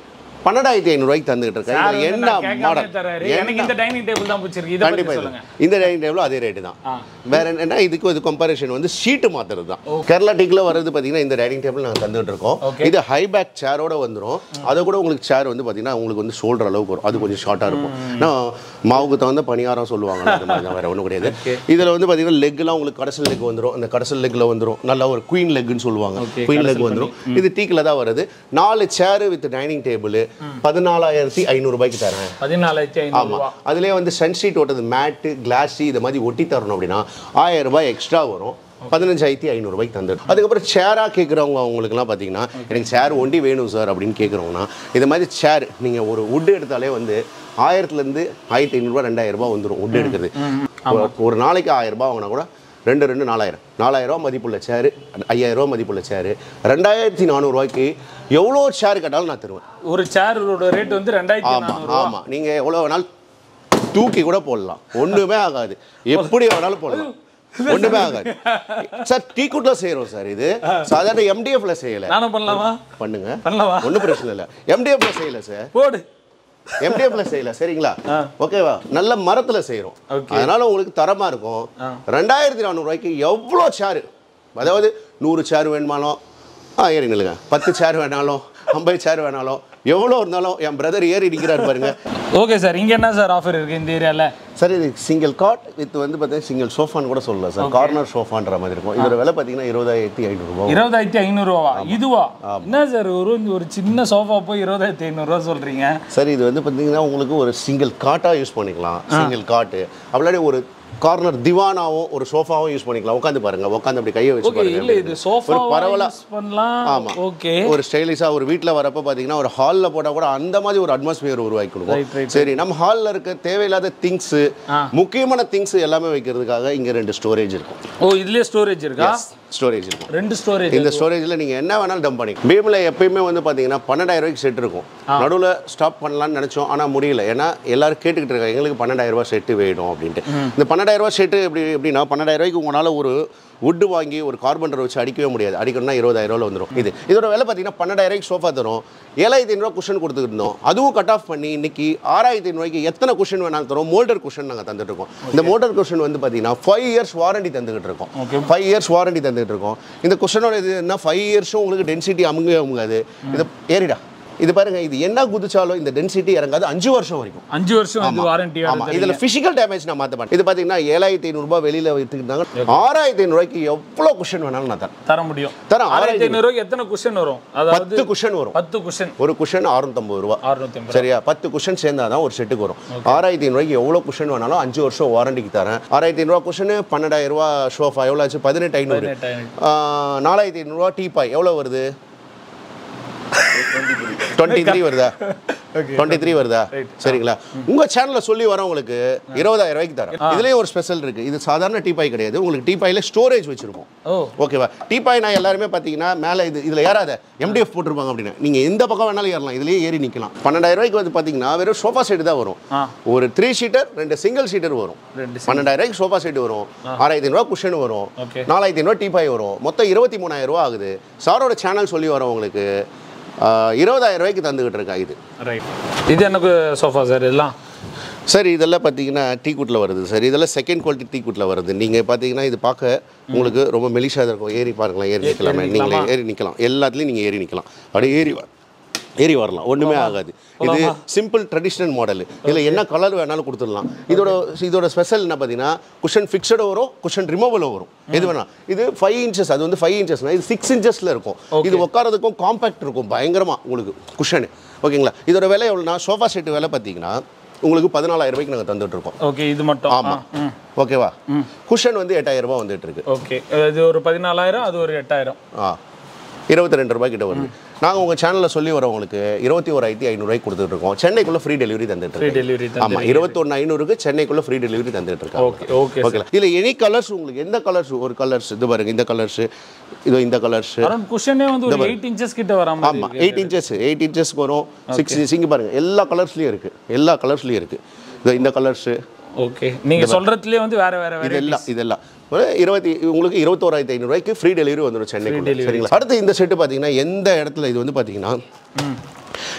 Speaker 1: பன்னெண்டாயிரத்தி ஐநூறுரூவாய்க்கு தந்துகிட்டு இருக்கேன்
Speaker 2: சார்
Speaker 1: இது
Speaker 2: வந்து
Speaker 1: என்ன
Speaker 2: நான் கேட்காமலே
Speaker 1: மாடல்
Speaker 2: தர்றாரு. எனக்கு இந்த டைனிங் டேபிள் தான் பிடிச்சிருக்கு இதை பத்தி
Speaker 1: கண்டிப்பா இது.
Speaker 2: சொல்லுங்க
Speaker 1: இந்த டைனிங் டேபிளும் அதே ரேட்டு தான்
Speaker 2: ஆ.
Speaker 1: வேற என்ன இதுக்கு இது கம்பேரிஷன் வந்து ஷீட்டு மாத்துறது தான் கேரளா டீக்ல வர்றது பார்த்தீங்கன்னா இந்த டைனிங் டேபிள் நாங்கள் தந்துட்டு இருக்கோம்
Speaker 2: Okay.
Speaker 1: இது ஹை பேக் சேரோட வந்துரும் அதை கூட உங்களுக்கு சேர் வந்து பார்த்தீங்கன்னா உங்களுக்கு வந்து ஷோல்டர் அளவுக்கு வரும் அது கொஞ்சம் ஷார்ட்டாக இருக்கும் நான் மாவுக்கு தகுந்த பணியாரம் சொல்லுவாங்க அது மாதிரி தான் வேற ஒன்றும் கிடையாது இதில் வந்து பார்த்தீங்கன்னா லெக்லாம் உங்களுக்கு கடைசல் லெக் வந்துரும் அந்த கடைசல் லெக்கில் வந்துரும் நல்லா ஒரு குயின் லெக்னு சொல்லுவாங்க
Speaker 2: Okay,
Speaker 1: குயின் லெக் வந்துரும் இது டீக்கில் தான் வருது நாலு சேர் வித் டைனிங் டேபிள் பதினாலாயிரத்தி ஐநூறுபாய்க்கு தரேன்
Speaker 2: பதினாலாயிரத்தி ஐநூறு
Speaker 1: ஆமாம் அதுலேயே வந்து சன்ஷீட் ஓட்டது மேட்டு கிளாஸி இதை மாதிரி ஒட்டி தரணும் அப்படின்னா ஆயிரம் ரூபாய் எக்ஸ்ட்ரா வரும் பதினஞ்சாயிரத்தி ஐநூறுபாய்க்கு தந்துடும் அதுக்கப்புறம் சேராக கேட்குறவங்க அவங்களுக்குலாம் பார்த்தீங்கன்னா எனக்கு சேர் ஒண்டி வேணும் சார் அப்படின்னு கேட்குறவங்கன்னா இது மாதிரி சேர் நீங்கள் ஒரு வுட் எடுத்தாலே வந்து ஆயிரத்துலேருந்து ஆயிரத்தி ஐநூறுரூவா ரெண்டாயிரம் ரூபாய் வந்துடும் வுட் எடுக்கிறது ஒரு- ஒரு நாளைக்கு ஆயிரம் ரூபாய் வாங்கினா கூட ரெண்டு ரெண்டு நாலாயிரம் நாலாயிரம் ரூபாய் மதிப்புள்ள சேரு ஐயாயிரம் ரூபாய் மதிப்புள்ள சேரு ரெண்டாயிரத்தி நானூறுரூவாய்க்கு எவ்வளோ சேர் கேட்டாலும் நான் தருவேன்
Speaker 2: ஒரு சேரோட ரேட் வந்து ரெண்டாயிரத்தி
Speaker 1: ஆமா
Speaker 2: நானூறு
Speaker 1: ஆமா நீங்க எவ்வளவு வேணாலும் தூக்கி கூட போடலாம் ஒண்ணுமே ஆகாது எப்படி வேணாலும் போடலாம் ஒண்ணுமே ஆகாது சார் டீ குட்ல செய்யறோம் சார் இது சாதாரண எம்டிஎஃப்ல செய்யல
Speaker 2: நானும் பண்ணலாமா
Speaker 1: பண்ணுங்க
Speaker 2: பண்ணலாமா
Speaker 1: ஒண்ணும் பிரச்சனை இல்ல எம்டிஎஃப்ல செய்யல சார்
Speaker 2: போடு
Speaker 1: எம்டிஎஃப்ல செய்யல சரிங்களா ஓகேவா நல்ல மரத்துல செய்யறோம்
Speaker 2: Okay.
Speaker 1: அதனால உங்களுக்கு தரமா இருக்கும் ரெண்டாயிரத்தி நானூறு ரூபாய்க்கு எவ்வளோ சேரு அதாவது நூறு சேர் வேணுமாலும் ஆ ஏறி நில்லுங்க பத்து சேர் வேணாலும் ஐம்பது சேர் வேணாலும் எவ்வளோ இருந்தாலும் என் பிரதர் ஏறி நிற்கிறார் பாருங்க
Speaker 2: ஓகே சார் இங்க என்ன சார் ஆஃபர் இருக்கு இந்த ஏரியால
Speaker 1: சார் இது சிங்கிள் காட் வித் வந்து பார்த்தீங்கன்னா சிங்கிள் சோஃபான்னு கூட சொல்லலாம் சார் கார்னர் சோஃபான்ற மாதிரி இருக்கும் இதோட விலை பார்த்தீங்கன்னா இருபதாயிரத்தி ஐநூறுரூவா
Speaker 2: இருபதாயிரத்தி ஐநூறுரூவா இதுவா என்ன சார் ஒரு ஒரு சின்ன சோஃபா போய் இருபதாயிரத்தி ஐநூறுரூவா சொல்றீங்க
Speaker 1: சார் இது வந்து பார்த்தீங்கன்னா உங்களுக்கு ஒரு சிங்கிள் காட்டாக யூஸ் பண்ணிக்கலாம் சிங்கிள் காட்டு அப்படியே ஒரு கார்னர் திவானாவும் ஒரு சோஃபாவும் யூஸ் பண்ணிக்கலாம் உட்காந்து பாருங்க உட்காந்து அப்படி கையை வச்சு
Speaker 2: ஓகே இல்ல
Speaker 1: பாருங்க
Speaker 2: இது சோஃபா
Speaker 1: ஒரு பரவலா
Speaker 2: யூஸ் பண்ணலாம்
Speaker 1: ஆமா.
Speaker 2: ஓகே
Speaker 1: ஒரு ஸ்டைலிஷாக ஒரு வீட்டில் வரப்போ பார்த்தீங்கன்னா ஒரு ஹாலில் போட்டால் கூட அந்த மாதிரி ஒரு அட்மாஸ்பியர் உருவாக்கி
Speaker 2: Right, right,
Speaker 1: கொடுக்கும் சரி நம்ம ஹாலில் இருக்க தேவையில்லாத திங்ஸு
Speaker 2: ஆ.
Speaker 1: முக்கியமான திங்ஸ் எல்லாமே வைக்கிறதுக்காக இங்கே ரெண்டு ஸ்டோரேஜ் இருக்கும்
Speaker 2: ஓ இதுலயே ஸ்டோரேஜ் இருக்கா
Speaker 1: ஸ்டோரேஜ் இருக்கும்
Speaker 2: ரெண்டு ஸ்டோரேஜ்
Speaker 1: இந்த ஸ்டோரேஜில் நீங்கள் என்ன வேணாலும் டம்ப் பண்ணிக்கலாம் பீமில் எப்பயுமே வந்து பார்த்தீங்கன்னா பன்னெண்டாயிரம் ரூபாய்க்கு செட் இருக்கும் நடுவில் ஸ்டாப் பண்ணலாம்னு நினச்சோம் ஆனால் முடியல ஏன்னா எல்லாரும் கேட்டுக்கிட்டு இருக்காங்க எங்களுக்கு பன்னெண்டாயிரம் ரூபாய் செட்டு வேணும் அப்படின்ட்டு இந்த பன்னெண்டாயிரம் ரூபாய் செட்டு எப்படி எப்படின்னா பன்னெண்டாயிரம் ரூபாய்க்கு உங்களால் ஒரு வுட்டு வாங்கி ஒரு கார்பன்டர் வச்சு அடிக்கவே முடியாது அடிக்கணும்னா இருபதாயிரம் ரூபாயில் வந்துடும் இது இதோட விலை பார்த்தீங்கன்னா பன்னெண்டாயிரம் ரூபாய்க்கு சோஃபா தரும் ஏழாயிரத்தி ஐநூறுவா குஷன் கொடுத்துட்டு இருந்தோம் அதுவும் கட் ஆஃப் பண்ணி இன்னைக்கு ஆறாயிரத்தி ஐநூறுவாய்க்கு எத்தனை குஷன் வேணாலும் தரும் மோல்டர் குஷன் நாங்கள் தந்துட்டு இருக்கோம் இந்த மோல்டர் குஷன் வந்து பார்த்தீங்கன்னா ஃபைவ் இயர்ஸ் வாரண்டி தந்துகிட்டு இருக்கோம்
Speaker 2: Okay.
Speaker 1: ஃபைவ் இயர்ஸ் வாரண்டி தந்துட்டு இருக்கோம் இந்த குஷனோட இது என்ன ஃபைவ் இயர்ஸும் உங்களுக்கு டென்சிட்டி அமுங்கவே அமுங்காது இது ஏறிடா இது பாருங்க இது என்ன குதிச்சாலும் இந்த டென்சிட்டி இறங்காது அஞ்சு வருஷம் வரைக்கும்
Speaker 2: அஞ்சு வருஷம் இது வாரண்டி
Speaker 1: ஆமா இதுல பிசிக்கல் டேமேஜ் நான் மாத்த மாட்டேன் இது பாத்தீங்கன்னா ஏழாயிரத்தி ஐநூறுபா வெளியில வித்துக்கிட்டாங்க ஆறாயிரத்தி ஐநூறுபாய்க்கு எவ்வளவு குஷன் வேணாலும் நான் தரேன்
Speaker 2: தர முடியும்
Speaker 1: தரேன்
Speaker 2: ஆயிரத்தி ஐநூறுக்கு எத்தனை குஷன் வரும் அதாவது
Speaker 1: பத்து குஷன் வரும்
Speaker 2: பத்து குஷன்
Speaker 1: ஒரு குஷன் அறுநூத்தம்பது ரூபா
Speaker 2: அறுநூத்தி ஐம்பது
Speaker 1: சரியா பத்து குஷன் சேர்ந்தாதான் ஒரு செட்டுக்கு வரும் ஆறாயிரத்தி ஐநூறுவாய்க்கு எவ்வளோ குஷன் வேணாலும் அஞ்சு வருஷம் வாரண்டிக்கு தரேன் ஆறாயிரத்தி ஐநூறுவா குஷன் பன்னெண்டாயிரம் ரூபா ஷோஃபா எவ்வளோ ஆச்சு பதினெட்டு ஐநூறு
Speaker 2: பதினெட்டாயிரம்.
Speaker 1: நாலாயிரத்தி ஐநூறுரூவா டீபாய் எவ்வளோ வருது டுவெண்ட்டி த்ரீ வருதா டுவெண்ட்டி த்ரீ வருதா சரிங்களா உங்க சேனல்ல சொல்லி வரவங்களுக்கு இருபதாயிரம் ரூபாய்க்கு தரேன் இதுலயே ஒரு ஸ்பெஷல் இருக்கு இது சாதாரண டீபாய் கிடையாது உங்களுக்கு டீபாயில ஸ்டோரேஜ் வச்சிருப்போம்
Speaker 2: ஓ
Speaker 1: ஓகேவா டீபாய் நான் எல்லாருமே பார்த்தீங்கன்னா மேலே இது இதில் ஏறாத எம்டிஎஃப் போட்டிருப்பாங்க அப்படின்னு நீங்கள் எந்த பக்கம் வேணாலும் ஏறலாம் இதுலேயே ஏறி நிற்கலாம் பன்னெண்டாயிரம் ரூபாய்க்கு வந்து பார்த்தீங்கன்னா வெறும் சோஃபா செட்டு தான் வரும்
Speaker 2: ஆ.
Speaker 1: ஒரு த்ரீ சீட்டர் ரெண்டு சிங்கிள் சீட்டர் வரும்
Speaker 2: ரெண்டு
Speaker 1: பன்னெண்டாயிரம் ரூபாய்க்கு சோஃபா செட் வரும் ஆறாயிரத்தி ஐநூறுவா குஷன் வரும்
Speaker 2: Okay.
Speaker 1: நாலாயிரத்தி ஐநூறுவா டீபாய் வரும் மொத்தம் இருபத்தி மூணாயிரம் ரூபா ஆகுது சாரோட சேனல் சொல்லி வரவங்களுக்கு இருபதாயிரம் ரூபாய்க்கு தந்துக்கிட்டு இருக்கா இது
Speaker 2: ரைட் இது எனக்கு சோஃபா சார் இதெல்லாம்
Speaker 1: சார் இதெல்லாம் பார்த்தீங்கன்னா டீ குட்டில் வருது சார் இதெல்லாம் செகண்ட் குவாலிட்டி டீ குட்டில் வருது நீங்கள் பார்த்தீங்கன்னா இது பார்க்க உங்களுக்கு ரொம்ப மெலிஷாக இருக்கும் ஏறி பாருங்களேன் ஏறி நிற்கலாமே
Speaker 2: ஏறி
Speaker 1: நீங்களே
Speaker 2: நிக்கலாமா?
Speaker 1: ஏறி நிற்கலாம் எல்லாத்துலேயும் நீங்கள் ஏறி நிற்கலாம் அப்படியே ஏறி வா ஏறி வரலாம் ஒன்றுமே ஆகாது இது சிம்பிள் ட்ரெடிஷ்னல் மாடல் இதில் என்ன கலர் வேணாலும் கொடுத்துடலாம் இதோட இதோட ஸ்பெஷல் என்ன பார்த்தீங்கன்னா குஷன் ஃபிக்ஸடும் வரும் குஷன் ரிமூவலும் வரும் எது வேணா இது ஃபைவ் இன்ச்சஸ் அது வந்து ஃபைவ் இன்ச்சஸ்னா இது சிக்ஸ் இன்ச்சஸில் இருக்கும் இது உட்காரதுக்கும் காம்பேக்ட் இருக்கும் பயங்கரமாக உங்களுக்கு குஷனு ஓகேங்களா இதோட விலை எவ்வளோனா சோஃபா செட்டு விலை பார்த்தீங்கன்னா உங்களுக்கு பதினாலாயிரம் ரூபாய்க்கு நாங்கள் தந்துட்டு இருக்கோம்
Speaker 2: ஓகே இது மட்டும்
Speaker 1: ஆமாம் ஓகேவா குஷன் வந்து எட்டாயிரம் ரூபாய் வந்துட்டு இருக்கு
Speaker 2: ஓகே இது ஒரு பதினாலாயிரம் அது ஒரு எட்டாயிரம்
Speaker 1: ஆ இருபத்தி ரெண்டு ரூபாய் கிட்ட வருது நாங்கள் உங்கள் சேனலில் சொல்லி வரவங்களுக்கு இருபத்தி ஓராயிரத்தி ஐநூறுரூவாய்க்கு கொடுத்துட்டு இருக்கோம் சென்னைக்குள்ளே ஃப்ரீ டெலிவரி தந்துட்டு
Speaker 2: ஃப்ரீ
Speaker 1: இருக்கோம்
Speaker 2: டெலிவரி
Speaker 1: ஆமாம் இருபத்தொன்று ஐநூறுக்கு சென்னைக்குள்ளே ஃப்ரீ டெலிவரி தந்துட்டு இருக்காங்க
Speaker 2: ஓகே ஓகே
Speaker 1: ஓகே இதில் எனி கலர்ஸ் உங்களுக்கு எந்த கலர்ஸ் ஒரு கலர்ஸ் இது பாருங்க இந்த கலர்ஸ் இதோ இந்த கலர்ஸ்
Speaker 2: அரௌண்ட் குஷனே வந்து ஒரு எயிட் இன்ச்சஸ் கிட்ட வர மாதிரி
Speaker 1: ஆமாம் எயிட் இன்ச்சஸ் எயிட் இன்ச்சஸ்க்கு வரும் சிக்ஸ் இங்கே பாருங்க எல்லா கலர்ஸ்லையும் இருக்குது எல்லா கலர்ஸ்லையும் இருக்குது இதோ இந்த கலர்ஸு
Speaker 2: ஓகே நீங்க சொல்றதுலயே வந்து வேற வேற வேற
Speaker 1: இதெல்லாம் இதெல்லாம் ஒரு இருபத்தி உங்களுக்கு இருபத்தோராயிரத்தி ஐநூறுரூவாய்க்கு ஃப்ரீ டெலிவரி வந்துடும் சென்னைக்கு சரிங்களா அடுத்து இந்த செட்டு பார்த்தீங்கன்னா எந்த இடத்துல இது வந்து பார்த்தீங்கன்னா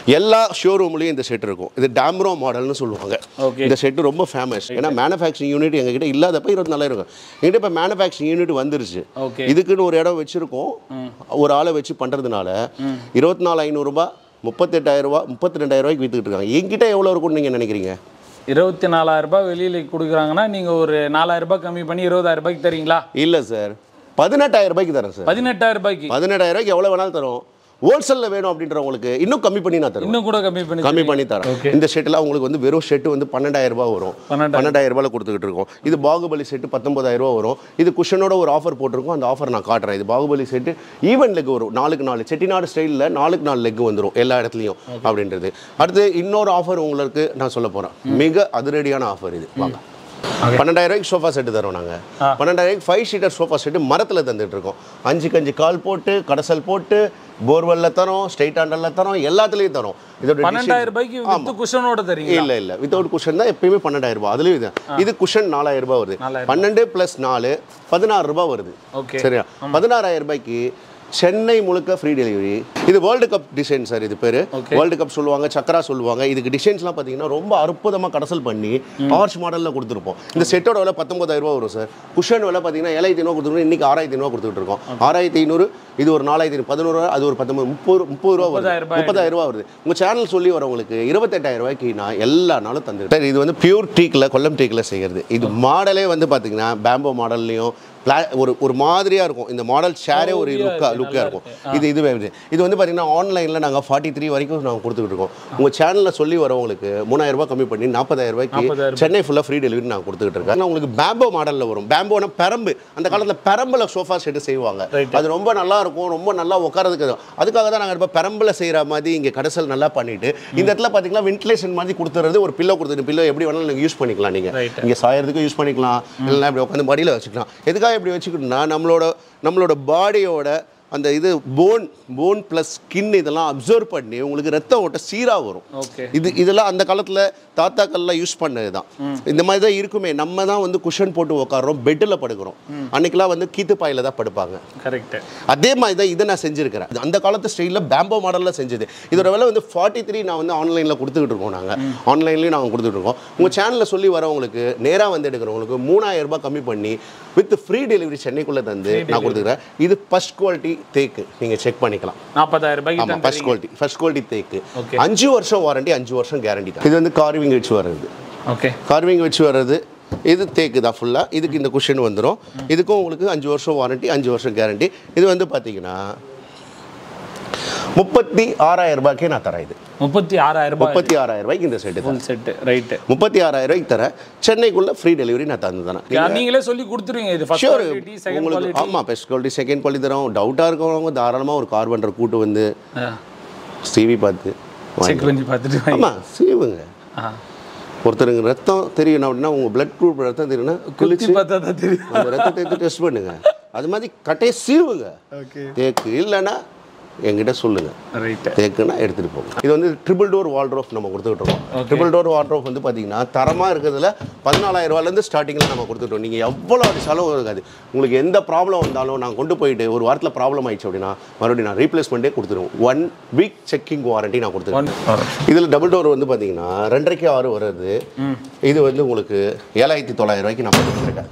Speaker 1: எல்லா ஷோரூம்லேயும் இந்த செட் இருக்கும் இது டேம்ரோ மாடல்னு சொல்லுவாங்க
Speaker 2: Okay.
Speaker 1: இந்த செட்டு ரொம்ப ஃபேமஸ் ஏன்னா மேனுஃபேக்சரிங் யூனிட் எங்ககிட்ட இல்லாதப்ப இருபத்தி நாலாயிரம் இருக்கும் எங்கிட்ட இப்போ மேனுஃபேக்சரிங் யூனிட் வந்துருச்சு
Speaker 2: ஓகே
Speaker 1: இதுக்குன்னு ஒரு இடம் வச்சிருக்கோம் ஒரு ஆளை வச்சு பண்ணுறதுனால இருபத்தி நாலு ஐநூறுரூபா முப்பத்தெட்டாயிரம் ரூபா முப்பத்தி ரெண்டாயிரம் ரூபாய்க்கு வித்துக்கிட்டு இருக்காங்க என்கிட்ட எவ்வளோ இருக்கும்னு நீங்கள் நினைக்கிறீங்க
Speaker 2: இருபத்தி நாலாயிரம் ரூபாய் வெளியில கொடுக்குறாங்கன்னா நீங்க ஒரு நாலாயிரம் ரூபாய் கம்மி பண்ணி இருபதாயிரம் ரூபாய்க்கு தரீங்களா
Speaker 1: இல்லை சார் பதினெட்டாயிரம் ரூபாய்க்கு தரேன் சார்
Speaker 2: பதினெட்டாயிரம் ரூபாய்க்கு
Speaker 1: பதினெட்டாயிரம் ரூபாய்க்கு எவ்வளோ வேணாலும் தரும் ஹோல்சேலில் வேணும் அப்படின்றவங்களுக்கு இன்னும் கம்மி பண்ணி நான் தருவேன்
Speaker 2: இன்னும் கூட கம்மி பண்ணி
Speaker 1: கம்மி பண்ணி தரேன் இந்த ஷெட்டில் உங்களுக்கு வந்து வெறும் ஷெட்டு வந்து பன்னெண்டாயிரம் ரூபாய் வரும்
Speaker 2: பன்னெண்டாயிரம்.
Speaker 1: பன்னெண்டாயிரம் ரூபாயில் கொடுத்துக்கிட்டு இருக்கோம் இது பாகுபலி செட்டு பத்தொன்பதாயிரம் ரூபாய் வரும் இது குஷனோட ஒரு ஆஃபர் போட்டிருக்கோம் அந்த ஆஃபர் நான் காட்டுறேன் இது பாகுபலி செட்டு ஈவன் லெக் வரும் நாலுக்கு நாலு செட்டிநாடு ஸ்டைலில் நாலுக்கு நாலு லெக் வந்துடும் எல்லா இடத்துலையும் அப்படின்றது அடுத்து இன்னொரு ஆஃபர் உங்களுக்கு நான் சொல்ல போகிறேன் மிக அதிரடியான ஆஃபர் இது வாங்க பன்னெண்டாயிரம் ரூபாய்க்கு சோஃபா செட்டு தரோம் நாங்கள் பன்னெண்டாயிரம் ஃபைவ் சீட்டர் சோஃபா செட்டு மரத்தில் தந்துட்டு இருக்கோம் அஞ்சு கஞ்சு கால் போட்டு கடைசல் போட்டு போர்வெல்ல தரோம் ஸ்ட்ரைட் ஹேண்டரில் தரோம் எல்லாத்துலேயும் தரோம் இதோட
Speaker 2: பன்னெண்டாயிரம் ரூபாய்க்கு வித்து குஷனோட தரீங்க
Speaker 1: இல்ல இல்ல வித்தவுட் குஷன் தான் எப்பயுமே பன்னெண்டாயிரம் ரூபாய் அதுலயும் இது இது குஷன் நாலாயிரம் ரூபாய் வருது
Speaker 2: நாலாயிரம்
Speaker 1: பன்னெண்டு பிளஸ் நாலு பதினாறு ரூபாய் வருது
Speaker 2: ஓகே
Speaker 1: சரியா பதினாறாயிரம் ரூபாய்க்கு சென்னை முழுக்க ஃப்ரீ டெலிவரி இது வேர்ல்டு கப் டிசைன் சார் இது பேர்
Speaker 2: Okay.
Speaker 1: வேர்ல்டு கப் சொல்லுவாங்க சக்கரா சொல்லுவாங்க இதுக்கு டிசைன்ஸ்லாம் பார்த்தீங்கன்னா ரொம்ப அற்புதமாக கடசல் பண்ணி ஆர்ச் மாடலில் கொடுத்துருப்போம் இந்த செட்டோட விலை பத்தொன்பதாயிரம் ரூபா வரும் சார் குஷன் விலை பார்த்தீங்கன்னா ஏழாயிரத்தி ஐநூறு கொடுத்துருக்கோம் இன்னைக்கு ஆறாயிரத்தி ஐநூறு கொடுத்துட்டு இருக்கோம் ஆறாயிரத்தி ஐநூறு இது ஒரு நாலாயிரத்தி ஐநூறு பதினோரு ரூபா அது ஒரு பத்தொம்பது முப்பது முப்பது ரூபா வருது
Speaker 2: முப்பதாயிரம் ரூபாய்
Speaker 1: முப்பதாயிரம் ரூபா வருது உங்கள் சேனல் சொல்லி வரவங்களுக்கு இருபத்தெட்டாயிரம் ரூபாய்க்கு நான் எல்லா நாளும் தந்துருக்கேன் இது வந்து பியூர் டீக்கில் கொல்லம் டீக்கில் செய்கிறது இது மாடலே வந்து பார்த்தீங்கன்னா பேம்போ மாடல்லையும் பிளா ஒரு ஒரு மாதிரியாக இருக்கும் இந்த மாடல் ஷேரே ஒரு லுக்காக லுக்காக இருக்கும் இது இதுவே இது இது வந்து பார்த்தீங்கன்னா ஆன்லைனில் நாங்கள் ஃபார்ட்டி த்ரீ வரைக்கும் நாங்கள் கொடுத்துக்கிட்டு இருக்கோம் உங்கள் சேனலில் சொல்லி வரவங்களுக்கு மூணாயிரம் ரூபாய் கம்மி பண்ணி நாற்பதாயிரம் ரூபாய்க்கு
Speaker 2: நாற்பதாயிரம்
Speaker 1: சென்னை ஃபுல்லாக ஃப்ரீ டெலிவரி நான் கொடுத்துக்கிட்டு இருக்கேன் ஆனால் உங்களுக்கு பேம்போ மாடலில் வரும் பேம்போனா பெரம்பு அந்த காலத்தில் பெரம்பில் சோஃபா செட்டு செய்வாங்க
Speaker 2: Right.
Speaker 1: அது ரொம்ப நல்லா இருக்கும் ரொம்ப நல்லா உட்காரதுக்கு அதுக்காக தான் நாங்கள் இப்போ பெரம்பில் செய்கிற மாதிரி இங்கே கடைசல் நல்லா பண்ணிட்டு இந்த இடத்துல பார்த்தீங்கன்னா வென்டிலேஷன் மாதிரி கொடுத்துறது ஒரு பில்லோ கொடுத்துட்டு பில்லோ எப்படி வேணாலும் நீங்கள் யூஸ் பண்ணிக்கலாம் நீங்கள்
Speaker 2: Right.
Speaker 1: இங்கே சாயறதுக்கும் யூஸ் பண்ணிக்கலாம் இல்லைன்னா இப்படி உட்காந்து மடியில் வச்சுக்கலாம் எதுக்காக இப்படி வச்சுக்கணும்னா நம்மளோட நம்மளோட பாடியோட அந்த இது போன் போன் ப்ளஸ் ஸ்கின் இதெல்லாம் அப்சர்வ் பண்ணி உங்களுக்கு ரத்த ஓட்டம் சீராக வரும்
Speaker 2: ஓகே
Speaker 1: இது இதெல்லாம் அந்த காலத்தில் தாத்தாக்கள்லாம் யூஸ் பண்ணது தான் இந்த மாதிரி தான் இருக்குமே நம்ம தான் வந்து குஷன் போட்டு உட்காரோம் பெட்டில் படுக்கிறோம் அன்னைக்கெல்லாம் வந்து கீத்து பாயில தான் படுப்பாங்க
Speaker 2: கரெக்ட்
Speaker 1: அதே மாதிரி தான் இதை நான் செஞ்சுருக்கிறேன் இது அந்த காலத்து ஸ்டைலில் பேம்போ மாடலில் செஞ்சது இதோட விலை வந்து ஃபார்ட்டி த்ரீ நான் வந்து ஆன்லைனில் கொடுத்துக்கிட்டு இருக்கோம் நாங்கள் ஆன்லைன்லேயும் நாங்கள் கொடுத்துட்டு இருக்கோம் உங்கள் சேனலில் சொல்லி வரவங்களுக்கு நேராக வந்து எடுக்கிறவங்களுக்கு மூணாயிரம் ரூபாய் கம்மி பண்ணி வித் ஃப்ரீ டெலிவரி சென்னைக்குள்ளே தந்து நான் கொடுத்துக்கிறேன் இது ஃபர்ஸ்ட் குவாலிட்டி தேக்கு நீங்கள் செக் பண்ணிக்கலாம்
Speaker 2: நாற்பதாயிரம் ரூபாய்க்கு
Speaker 1: ஆமாம்
Speaker 2: தான்
Speaker 1: ஃபர்ஸ்ட் குவாலிட்டி ஃபர்ஸ்ட் குவாலிட்டி தேக்கு
Speaker 2: Okay.
Speaker 1: அஞ்சு வருஷம் வாரண்டி அஞ்சு வருஷம் கேரண்டி தான் இது வந்து கார்விங் வச்சு வர்றது
Speaker 2: ஓகே
Speaker 1: கார்விங் வச்சு வர்றது இது தேக்கு தான் ஃபுல்லாக இதுக்கு இந்த குஷன் வந்துடும் இதுக்கும் உங்களுக்கு அஞ்சு வருஷம் வாரண்டி அஞ்சு வருஷம் கேரண்டி இது வந்து பார்த்தீங்கன்னா முப்பத்தி ஆறாயிரம் ரூபாய்க்கே நான் தரேன் இது
Speaker 2: முப்பத்தி ஆறாயிரம் ரூபாய்
Speaker 1: முப்பத்தி ஆறாயிரம் ரூபாய்க்கு இந்த செட்டு
Speaker 2: ஃபுல் செட்டு ரைட்டு
Speaker 1: முப்பத்தி ஆறாயிரம் ரூபாய்க்கு தரேன் சென்னைக்குள்ள ஃப்ரீ டெலிவரி நான் தந்து தரேன்
Speaker 2: நீங்களே சொல்லி கொடுத்துருவீங்க இது ஃபர்ஸ்ட்
Speaker 1: ஷியோர்
Speaker 2: குவாலிட்டி செகண்ட்
Speaker 1: உங்களுக்கு
Speaker 2: குவாலிட்டி
Speaker 1: ஆமாம் பெஸ்ட் குவாலிட்டி செகண்ட் குவாலிட்டி தரோம் டவுட்டாக இருக்கிறவங்க தாராளமாக ஒரு கார்பன்டர் கூட்டு வந்து சிவி பார்த்து
Speaker 2: செக் பண்ணி பார்த்துட்டு வாங்கி
Speaker 1: ஆமாம் சீவுங்க
Speaker 2: ஆ.
Speaker 1: ஒருத்தருக்கு ரத்தம் தெரியணும் அப்படின்னா உங்கள் பிளட் குரூப் ரத்தம் தெரியணும்னா
Speaker 2: குத்தி
Speaker 1: குளிச்சு
Speaker 2: பார்த்தா தான் தெரியும்
Speaker 1: அந்த ரத்தத்தை எடுத்து டெஸ்ட் பண்ணுங்க அது மாதிரி கட்டையை சீவுங்க
Speaker 2: ஓகே
Speaker 1: தேக்கு இல்லைன்னா என்கிட்ட சொல்லுங்க
Speaker 2: ரைட்டு
Speaker 1: தேக்குன்னா எடுத்துகிட்டு போங்க இது வந்து ட்ரிபிள் டோர் வால்ட்ரோஃப் நம்ம கொடுத்துக்கிட்டு இருக்கோம் ட்ரிபிள் டோர் வால்ட்ரோஃப் வந்து பார்த்தீங்கன்னா தரமாக இருக்கிறதுல பதினாலாயிரம் ரூபாயிலேருந்து ஸ்டார்டிங்கில் நம்ம கொடுத்துட்டோம் நீங்கள் எவ்வளோ அடிச்சாலும் இருக்காது உங்களுக்கு எந்த ப்ராப்ளம் வந்தாலும் நான் கொண்டு போயிட்டு ஒரு வாரத்தில் ப்ராப்ளம் ஆயிடுச்சு அப்படின்னா மறுபடியும் நான் ரீப்ளேஸ்மெண்ட்டே கொடுத்துருவோம் ஒன் வீக் செக்கிங் வாரண்டி நான் கொடுத்துருவேன்
Speaker 2: ஒன்
Speaker 1: இதில் டபுள் டோர் வந்து பார்த்தீங்கன்னா ரெண்டரைக்கு ஆறு வருது இது வந்து உங்களுக்கு ஏழாயிரத்தி தொள்ளாயிரம் ரூபாய்க்கு நான் கொடுத்துருக்கேன்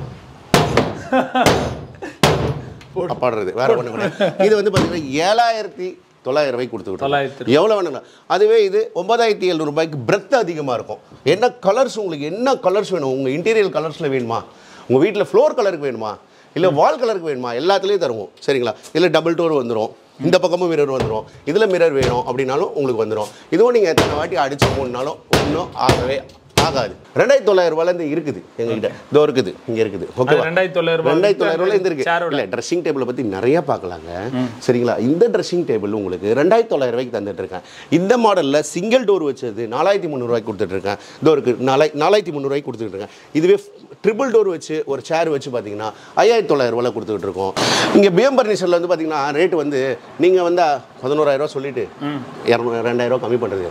Speaker 1: பாடுறது வேற ஒன்று கிடையாது இது வந்து பார்த்தீங்கன்னா ஏழாயிரத்தி தொள்ளாயிரம் ரூபாய்க்கு கொடுத்துக்கிட்டோம்
Speaker 2: தொள்ளாயிரத்தி
Speaker 1: எவ்வளோ வேணுங்களா அதுவே இது ஒன்பதாயிரத்தி எழுநூறு ரூபாய்க்கு பிரெத் அதிகமாக இருக்கும் என்ன கலர்ஸ் உங்களுக்கு என்ன கலர்ஸ் வேணும் உங்கள் இன்டீரியர் கலர்ஸில் வேணுமா உங்கள் வீட்டில் ஃப்ளோர் கலருக்கு வேணுமா இல்லை வால் கலருக்கு வேணுமா எல்லாத்துலேயும் தருவோம் சரிங்களா இல்லை டபுள் டோர் வந்துடும் இந்த பக்கமும் மிரர் வந்துடும் இதில் மிரர் வேணும் அப்படின்னாலும் உங்களுக்கு வந்துடும் இதுவும் நீங்கள் எத்தனை வாட்டி அடிச்சு போடனாலும் ஒன்றும் ஆகவே ஆகாது ரெண்டாயிரத்தி தொள்ளாயிரம் ரூபாயிலேருந்து இருக்குது எங்ககிட்ட இதோ இருக்குது இங்கே இருக்குது ஓகேவா
Speaker 2: ரெண்டாயிரத்தி தொள்ளாயிரம் ரூபாய்
Speaker 1: ரெண்டாயிரத்தி தொள்ளாயிரம் ரூபாயில இருக்கு
Speaker 2: சேரோட
Speaker 1: இல்ல ட்ரெஸ்ஸிங் டேபிளை பத்தி நிறைய பார்க்கலாங்க சரிங்களா இந்த ட்ரெஸ்ஸிங் டேபிள் உங்களுக்கு ரெண்டாயிரத்தி தொள்ளாயிரம் ரூபாய்க்கு தந்துட்டு இருக்கேன் இந்த மாடல்ல சிங்கிள் டோர் வச்சது நாலாயிரத்தி முந்நூறுவாய்க்கு கொடுத்துட்டு இருக்கேன் இதோ இருக்கு நாலாய் நாலாயிரத்தி முந்நூறுவாய்க்கு கொடுத்துட்டு இருக்கேன் இதுவே ட்ரிபிள் டோர் வச்சு ஒரு சேர் வச்சு பார்த்தீங்கன்னா ஐயாயிரத்தி தொள்ளாயிரம் ரூபாய் கொடுத்துட்டு இருக்கோம் இங்கே பிஎம் பர்னிச்சரில் வந்து பார்த்தீங்கன்னா ரேட் வந்து நீங்கள் வந்து பதினோராயிரம் ரூபாய் சொல்லிட்டு இரநூறு ரெண்டாயிரம் ரூபாய் கம்மி பண்ணுறது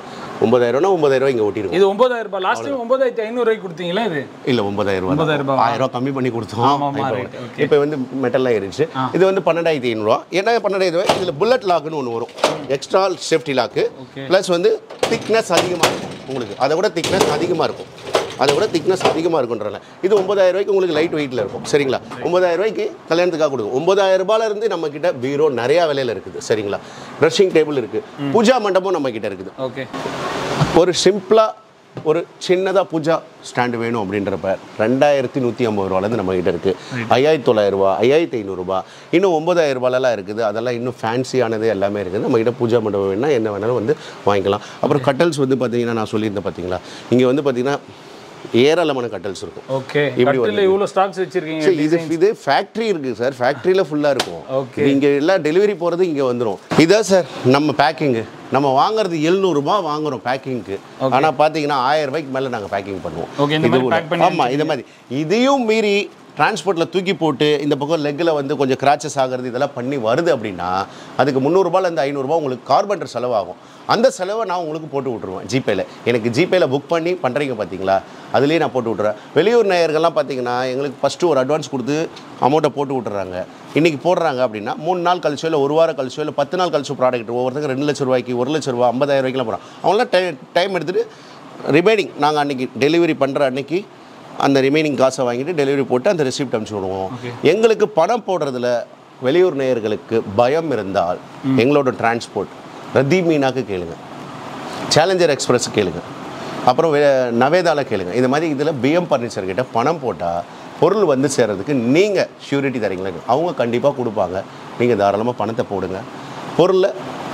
Speaker 1: ஒன்பதாயிரம்னா ஒன்பதாயிரம் ரூபாய் இங்கே ஒட்டிருக்கோம்
Speaker 2: இது ஒன்பதாயிரம் ரூபாய் லாஸ்ட் டைம் ஒன்பதாயிரத்தி ஐநூறு ரூபாய்க்கு கொடுத்தீங்களா இது
Speaker 1: இல்ல ஒன்பதாயிரம் ரூபாய்
Speaker 2: ஒன்பதாயிரம்
Speaker 1: தான்.
Speaker 2: ரூபாய்.
Speaker 1: ஆயிரம் ரூபாய் கம்மி பண்ணி கொடுத்தோம்
Speaker 2: ஆமா, ஆமா,
Speaker 1: இப்போ
Speaker 2: right, okay.
Speaker 1: இப்போ வந்து மெட்டல்லாம் ஏறிடுச்சு இது வந்து பன்னெண்டாயிரத்தி ஐநூறுரூவா என்ன பன்னெண்டாயிரம் ரூபாய் இதில் புல்லட் லாக்னு ஒன்று வரும் extra safety lock
Speaker 2: Okay.
Speaker 1: Plus வந்து திக்னஸ் அதிகமாக இருக்கும் உங்களுக்கு அதை விட திக்னஸ் அதிகமாக இருக்கும் அதை விட திக்னஸ் அதிகமாக இருக்குன்றல இது ஒன்பதாயிரம் ரூபாய்க்கு உங்களுக்கு லைட் வெயிட்டில் இருக்கும் சரிங்களா ஒன்பதாயிரம் ரூபாய்க்கு கல்யாணத்துக்காக கொடுக்கும் ஒன்பதாயிரம் ரூபாயில இருந்து நம்ம கிட்ட பீரோ நிறையா விலையில இருக்குது சரிங்களா ட்ரெஸ்ஸிங் டேபிள் இருக்குது பூஜா மண்டபம் நம்ம கிட்ட இருக்குது
Speaker 2: ஓகே
Speaker 1: ஒரு சிம்பிளாக ஒரு சின்னதாக பூஜா ஸ்டாண்டு வேணும் அப்படின்றப்ப ரெண்டாயிரத்தி நூற்றி ஐம்பது ரூபாலேருந்து நம்ம கிட்ட இருக்குது ஐயாயிரத்தி தொள்ளாயிரரூபா ஐயாயிரத்தி ஐநூறுரூபா இன்னும் ஒம்பதாயிரம் ரூபாயெல்லாம் இருக்குது அதெல்லாம் இன்னும் ஃபேன்சியானது எல்லாமே இருக்குது நம்ம கிட்ட பூஜா மண்டபம் வேணும்னா என்ன வேணாலும் வந்து வாங்கிக்கலாம் அப்புறம் கட்டல்ஸ் வந்து பார்த்தீங்கன்னா நான் சொல்லியிருந்தேன் பார்த்தீங்களா இங்கே வந்து பார்த்தீங்கன்னா ஏராளமான கட்டல்ஸ் இருக்கும்
Speaker 2: ஓகே
Speaker 1: இப்படி
Speaker 2: கட்டில் இவ்வளோ ஸ்டாக்ஸ் வச்சிருக்கீங்க
Speaker 1: சரி, இது இது ஃபேக்ட்ரி இருக்குது சார் ஃபேக்ட்ரியில் ஃபுல்லாக இருக்கும்
Speaker 2: Okay.
Speaker 1: இங்கே எல்லாம் டெலிவரி போகிறது இங்கே வந்துடும் இதான் சார் நம்ம பேக்கிங்கு நம்ம வாங்குறது எழுநூறுபா வாங்குறோம் பேக்கிங்க்கு ஆனால் பார்த்தீங்கன்னா ஆயிரம் ரூபாய்க்கு மேலே நாங்கள் பேக்கிங் பண்ணுவோம்
Speaker 2: Okay, இந்த மாதிரி pack பண்ணி
Speaker 1: ஆமாம் இந்த மாதிரி இதையும் மீறி டிரான்ஸ்போர்ட்டில் தூக்கி போட்டு இந்த பக்கம் லெக்கில் வந்து கொஞ்சம் கிராச்சஸ் ஆகிறது இதெல்லாம் பண்ணி வருது அப்படின்னா அதுக்கு முந்நூறுரூபாலேருந்து ஐநூறுரூபா உங்களுக்கு கார்பெண்டர் செலவாகும் அந்த செலவை நான் உங்களுக்கு போட்டு விட்ருவேன் ஜிபேல எனக்கு ஜிபேல புக் பண்ணி பண்ணுறீங்க பார்த்தீங்களா அதுலேயே நான் போட்டு விட்றேன் வெளியூர் நேயர்கள்லாம் பார்த்தீங்கன்னா எங்களுக்கு ஃபஸ்ட்டு ஒரு அட்வான்ஸ் கொடுத்து அமௌண்ட்டை போட்டு விட்டுறாங்க இன்றைக்கி போடுறாங்க அப்படின்னா மூணு நாள் கழிச்சோ இல்லை ஒரு வாரம் கழிச்சோ இல்லை பத்து நாள் கழிச்சோ ப்ராடக்ட் ஒவ்வொருத்தங்க ரெண்டு லட்ச ரூபாய்க்கு ஒரு லட்ச ரூபா ஐம்பதாயிரம் ரூபாய்க்குலாம் போகிறாங்க அவங்களாம் டை டைம் எடுத்துகிட்டு ரிமைனிங் நாங்கள் அன்றைக்கி டெலிவரி பண்ணுற அன்னைக்கு அந்த ரிமைனிங் காசை வாங்கிட்டு டெலிவரி போட்டு அந்த ரெசிப்ட் அனுப்பிச்சு விடுவோம் எங்களுக்கு பணம் போடுறதுல வெளியூர் நேயர்களுக்கு பயம் இருந்தால் எங்களோட டிரான்ஸ்போர்ட் ரதி மீனாக்கு கேளுங்க சேலஞ்சர் எக்ஸ்பிரஸ் கேளுங்க அப்புறம் வே- நவேதால கேளுங்க இந்த மாதிரி இதில் பிஎம் ஃபர்னிச்சர் கிட்ட பணம் போட்டால் பொருள் வந்து சேர்றதுக்கு நீங்கள் ஷூரிட்டி தரீங்களா அவங்க கண்டிப்பாக கொடுப்பாங்க நீங்கள் தாராளமாக பணத்தை போடுங்க பொருளை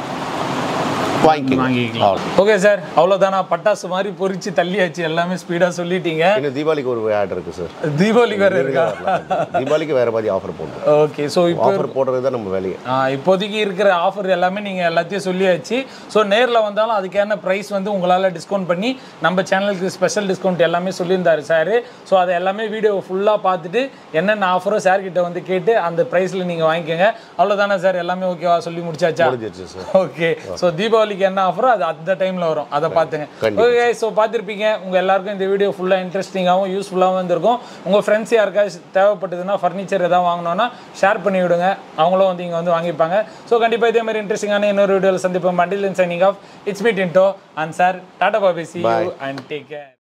Speaker 1: வாங்கிக்கலாம்
Speaker 2: வாங்கிக்கலாம் ஓகே சார் அவ்வளோதானா பட்டாசு மாதிரி பொரிச்சு தள்ளியாச்சு எல்லாமே ஸ்பீடாக சொல்லிட்டீங்க
Speaker 1: இன்னும் தீபாவளிக்கு ஒரு ஆட் இருக்குது சார்
Speaker 2: தீபாவளிக்கு வேறு இருக்கா
Speaker 1: தீபாவளிக்கு வேறு மாதிரி ஆஃபர் போடுறோம்
Speaker 2: ஓகே ஸோ இப்போ
Speaker 1: ஆஃபர் போடுறது தான் நம்ம வேலையை
Speaker 2: ஆ, இப்போதைக்கு இருக்கிற ஆஃபர் எல்லாமே நீங்கள் எல்லாத்தையும் சொல்லியாச்சு ஸோ நேரில் வந்தாலும் அதுக்கான ப்ரைஸ் வந்து உங்களால் டிஸ்கவுண்ட் பண்ணி நம்ம சேனலுக்கு ஸ்பெஷல் டிஸ்கவுண்ட் எல்லாமே சொல்லியிருந்தாரு சார் ஸோ அதை எல்லாமே வீடியோ ஃபுல்லாக பார்த்துட்டு என்னென்ன ஆஃபரோ சார் கிட்ட வந்து கேட்டு அந்த ப்ரைஸில் நீங்கள் வாங்கிக்கோங்க அவ்வளோதானே சார் எல்லாமே ஓகேவா சொல்லி முடிச்சாச்சா
Speaker 1: முடிஞ்சிருச்சு சார்
Speaker 2: ஓகே ஸோ தீபாவளிக்கு என்ன ஆஃபரோ அது அந்த டைமில் வரும் அதை பார்த்துங்க
Speaker 1: கண்டிப்பா.
Speaker 2: ஓகே ஸோ பார்த்துருப்பீங்க உங்கள் எல்லாருக்கும் இந்த வீடியோ ஃபுல்லாக இன்ட்ரெஸ்டிங்காகவும் யூஸ்ஃபுல்லாகவும் இருந்திருக்கும் உங்கள் ஃப்ரெண்ட்ஸ் யாருக்காச்சும் தேவைப்பட்டதுன்னா ஃபர்னிச்சர் எதாவது வாங்கணும்னா ஷேர் பண்ணி விடுங்க அவங்களும் வந்து இங்கே வந்து வாங்கிப்பாங்க ஸோ கண்டிப்பாக இதே மாதிரி இன்ட்ரெஸ்டிங்கான இன்னொரு வீடியோவில் சந்திப்போம் மண்டில் சைனிங் ஆஃப் இட்ஸ் மீட் இன்டோ அண்ட் சார் டாடா பாபி see you and take care